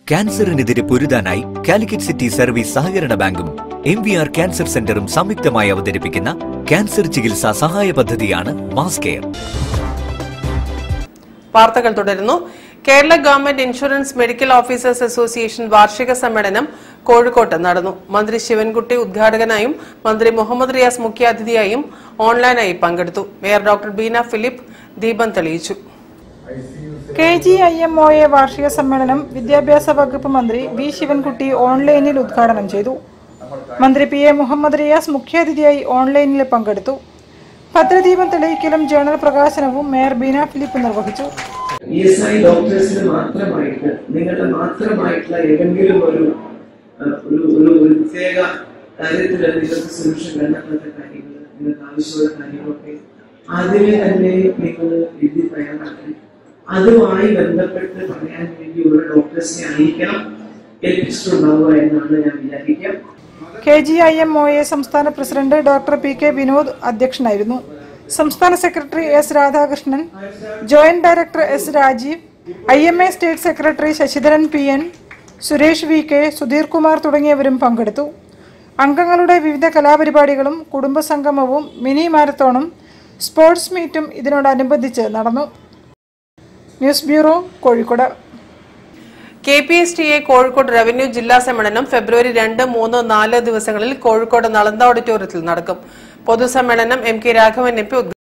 ക്യാൻസറിനെതിരെ പൊരുതാനായി Calicut city service സഹകരണ ബാങ്കും എം വി ആർ ക്യാൻസർ സെന്ററും സംയുക്തമായി അവതരിപ്പിക്കുന്ന ക്യാൻസർ ചികിത്സാ സഹായ പദ്ധതിയാണ് മാസ് കെയർ വാർത്തകൾ തുടരുന്നു Kerala government insurance medical officers association വാർഷിക സമ്മേളനം കോഴിക്കോട്ട് നടന്നു മന്ത്രി ശിവൻകുട്ടി ഉദ്ഘാടകനായും മന്ത്രി മുഹമ്മദ് റിയാസ് മുഖ്യാതിഥിയായും ഓൺലൈനായി പങ്കെടുത്തു മേയർ ഡോക്ടർ ബീന ഫിലിപ്പ് ദീപം തെളിയിച്ചു K G I M O A വാർഷിക സമ്മേളനം വിദ്യാഭ്യാസ വകുപ്പ് മന്ത്രി വി ശിവൻകുട്ടി ഓൺലൈനിൽ ഉദ്ഘാടനം ചെയ്തു മന്ത്രി പി എ മുഹമ്മദ് റിയാസ് മുഖ്യാതിഥിയായി ഓൺലൈനിൽ പങ്കെടുത്തു ഭദ്രദീപം തെളിയിക്കലും ജേണൽ പ്രകാശനവും മേയർ ബീന ഫിലിപ്പ് നിർവഹിച്ചു ഇ എസ് ഐ ഡോക്ടേഴ്സിന് മാത്രമായിട്ട് നിങ്ങളുടെ മാത്രമായിട്ടുള്ള ഏതെങ്കിലും ഒരു അഹ്, ഒരു ഒരു ഒരു പ്രത്യേക കാര്യത്തിൽ നിങ്ങൾക്ക് സൊല്യൂഷൻ കണ്ടെത്താത്ത കാര്യങ്ങൾ നിങ്ങൾക്ക് ആവശ്യമുള്ള കാര്യങ്ങളൊക്കെ ആദ്യമേ തന്നെ നിങ്ങൾ എഴുതി തയ്യാറാക്കി അതുമായി ബന്ധപ്പെട്ട് പറയാൻ വേണ്ടിയുള്ള ഡോക്ടേഴ്സിനെ ആയിരിക്കണം ഏൽപ്പിച്ചിട്ടുണ്ടാവുക എന്നാണ് ഞാൻ വിചാരിക്കുക K G I M O A സംസ്ഥാന president doctor P K Vinod അധ്യക്ഷനായിരുന്നു സംസ്ഥാന secretary S Radhakrishnan joint director S Rajeev I M A state secretary Sasidharan P N Suresh V K Sudheer Kumar തുടങ്ങിയവരും പങ്കെടുത്തു അംഗങ്ങളുടെ വിവിധ കലാപരിപാടികളും കുടുംബസംഗമവും മിനി മാരത്തോണും സ്പോർട്സ് മീറ്റും ഇതിനോടനുബന്ധിച്ച് നടന്നു news bureau Kozhikode K P S T A Kozhikode revenue ജില്ലാ സമ്മേളനം ഫെബ്രുവരി രണ്ട് മൂന്ന് നാല് ദിവസങ്ങളിൽ കോഴിക്കോട് നളന്ദ ഓഡിറ്റോറിയത്തിൽ നടക്കും പൊതുസമ്മേളനം M K Raghavan M P